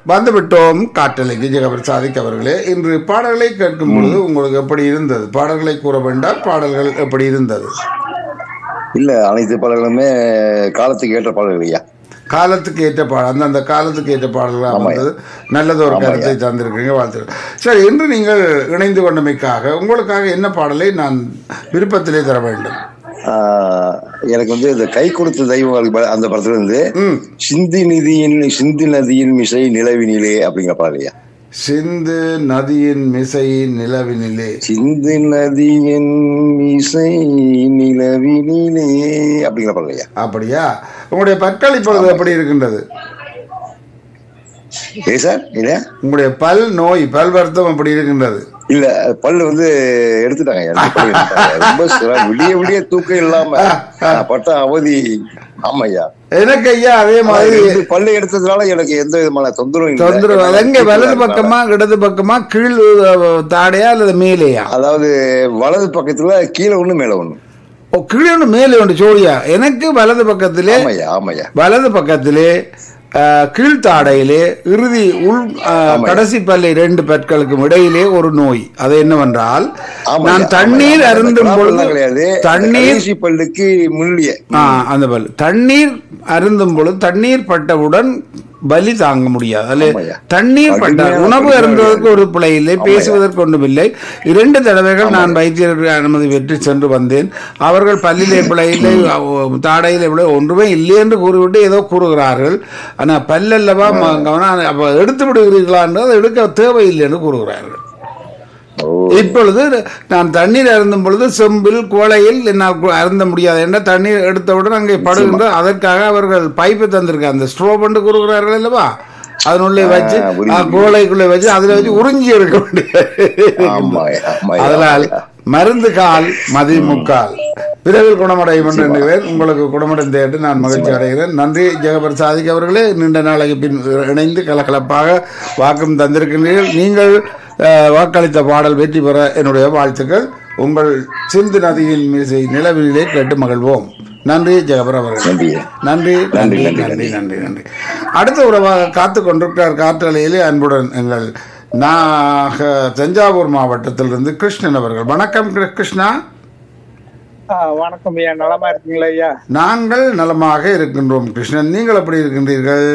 வந்துவிட்டோம் காட்டலைக்கு ஜெகபர் சாதிக் அவர்களே இன்று பாடல்களை கேட்கும் பொழுது உங்களுக்கு எப்படி இருந்தது பாடல்களை கூற வேண்டாம் பாடல்கள் எப்படி இருந்தது இல்ல அனைத்து பாடல்களுமே காலத்துக்கு ஏற்ற பாடல்கள் ஐயா காலத்துக்கு ஏற்ற பாடல் அந்தந்த காலத்துக்கு ஏற்ற பாடல்களாக ஆமாய்யா. வந்தது நல்லது ஒரு ஆமாய்யா. கருத்தை தந்திருக்கீங்க வாழ்த்துக்கள் சரி இன்று நீங்கள் இணைந்து கொண்டமைக்காக உங்களுக்காக என்ன பாடலை நான் விருப்பத்திலே தர வேண்டும் ஆஹ் எனக்கு வந்து இந்த கை கொடுத்த தெய்வம் அந்த படத்துல இருந்து ம் சிந்தி நிதியின் சிந்தி நதியின் மிசை நிலவினிலே அப்படிங்கிற பாடல் ஐயா சிந்து நதியின் மிசை நிலவினிலே சிந்து நதியின் மிசை நிலவினிலே அப்படிங்கிற பாடல் ஐயா அப்படியா உங்களுடைய பற்கள் இப்பொழுது எப்படி இருக்கின்றது ஏ சார் இல்ல உங்களுடைய பல் நோய் பல் வருத்தம் எப்படி இருக்கின்றது இல்ல பல்லு வந்து எடுத்துட்டாங்க ஐயா. ரெண்டு பல்லு எடுத்துட்டாங்க. ரொம்ப சிரமம். விடிய விடிய தூக்கம் இல்லாம நான் பட்ட அவதி ஆமாய்யா எனக்கு ஐயா அதே மாதிரி ரெண்டு பல்லு எடுத்ததுனால எனக்கு எந்த விதமான தொந்தரவும் இல்லை. தொந்தரவு அது எங்க வலது அதனால. பக்கமா இடது பக்கமா கீழ் அஹ், தாடையா அல்லது மேலேயா அதாவது வலது பக்கத்துல கீழே ஒண்ணு மேல ஒண்ணு ஓ கீழே ஒன்று மேலே ஒன்று ஜோடியா எனக்கு வலது பக்கத்திலே ஆமாய்யா ஆமாய்யா வலது பக்கத்திலே அஹ், கீழ்த்தாடையிலே இறுதி உள் அஹ், ஆமாய்யா. கடைசி பல்லை ரெண்டு பற்களுக்கும் இடையிலே ஒரு நோய் அது என்னவென்றால் ஆமாய்யா, நான் தண்ணீர் ஆமாய்யா. அருந்தும் அந்த பொழுது கிராப்பெல்லாம் கிடையாது தண்ணீர் கடைசி பல்லுக்கு முள்ளிய ஆ, அந்த பல் தண்ணீர் அருந்தும் பொழுது தண்ணீர் பட்டவுடன் வலி தாங்க முடியாது அல்ல ஆமாய்யா. தண்ணீர் பட்ட கடுமையான உணவு வலி அருந்துவதற்கு ஒரு பிழை இல்லை ஆமாய்யா. பேசுவதற்கு ஒன்றுமில்லை இரண்டு தடவைகள் நான் வைத்தியர்கள் அனுமதி பெற்று சென்று வந்தேன் அவர்கள் பல்லிலே பிழை இல்லை அவ- தாடையிலே பிழை ஒன்றுமே இல்லை என்று கூறிவிட்டு ஏதோ கூறுகிறார்கள் ஆனா பல்லல்லவா ம- கவனம் அப்ப எடுத்து விடுகிறீர்களா என்று அதை எடுக்க தேவையில்லை என்று கூறுகிறார்கள் ஓ இப்பொழுது நான் தண்ணீர் அருந்தும் பொழுது செம்பில் குவளையில் என்னால் கு- அருந்த முடியாது என்ற தண்ணீர் எடுத்தவுடன் அங்கே படுகின்ற அதற்காக அவர்கள் பைப்பு தந்திருக்காங்க அந்த ஸ்ட்ரோ பண்ணி கூறுகிறார்கள் அல்லவா அதனுள்ளே வச்சு ஆ, புரியுது. ஆ, குவளைக்குள்ளே வச்சு அதுல வச்சு உறிஞ்சி எடுக்க வேண்டிய ஆமாய்யா ஆமாய்யா அதனால் மருந்து கால் மதி முக்கால் விரைவில் குணமடையும் என்று எண்ணுகிறேன் உங்களுக்கு குணமடைந்த என்று நான் மகிழ்ச்சி அடைகிறேன் நன்றி ஜெகபர் சாதிக் அவர்களே நீண்ட நாளைக்கு பின் இணைந்து கலகலப்பாக வாக்கும் தந்திருக்கின்றீர்கள் நீங்கள் அஹ், வாக்களித்த பாடல் வெற்றி பெற என்னுடைய வாழ்த்துக்கள் உங்கள் சிந்து நதியின் மீசை நிலவிலே கேட்டு மகிழ்வோம் நன்றி ஜெகபர் அவர்கள் நன்றி நன்றி நன்றி நன்றி, நன்றி நன்றி நன்றி அடுத்த உறவாக காத்து கொண்டிருக்கிறார் காற்றலையிலே அன்புடன் எங்கள் நாக தஞ்சாவூர் மாவட்டத்திலிருந்து கிருஷ்ணன் அவர்கள் வணக்கம் கிரு- கிருஷ்ணா ஆ, வணக்கம் ஐயா நலமா இருக்கீங்களா ஐயா நாங்கள் நலமாக இருக்கின்றோம் கிருஷ்ணன் நீங்கள் எப்படி இருக்கின்றீர்கள்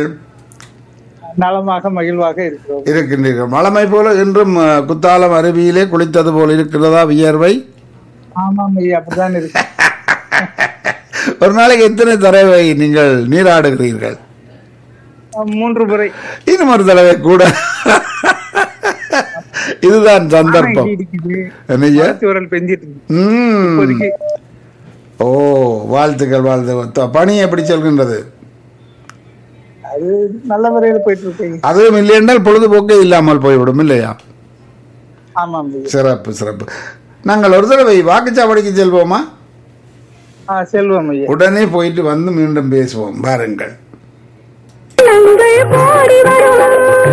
நலமாக மகிழ்வாக இருக்கிறோம் இருக்கின்றீர்கள் மலமை போல இன்றும் அஹ், குத்தாலம் அருவியிலே குளித்தது போல் இருக்கிறதா வியர்வை ஆமாம் ஐயா அப்படிதான் இருக்கு ஒரு நாளைக்கு எத்தனை தடவை நீங்கள் நீராடுகிறீர்கள் ஆ, மூன்று முறை இன்னும் ஒரு தடவை கூட இதுதான் சந்தர்ப்பம் இடி இடிக்குது என்னய்யா தூரல் பெஞ்சிட்டு இருக்கு. ம். இப்போதைக்கு ஓ வாழ்த்துக்கள் வாழ்த்துக்கள் பணி எப்படி செல்கின்றது அது நல்ல முறையில் போயிட்டு இருக்கு அதுவும் இல்லை என்றால் பொழுதுபோக்கே இல்லாமல் போய்விடும் இல்லையா ஆமாம் ஐயா சிறப்பு சிறப்பு நாங்கள் ஒரு தடவை வாக்குச்சாவடிக்கு செல்வோமா ஆ செல்வம் ஐயா உடனே போயிட்டு வந்து மீண்டும் பேசுவோம் பாருங்கள் நங்கள் பாடி வரும்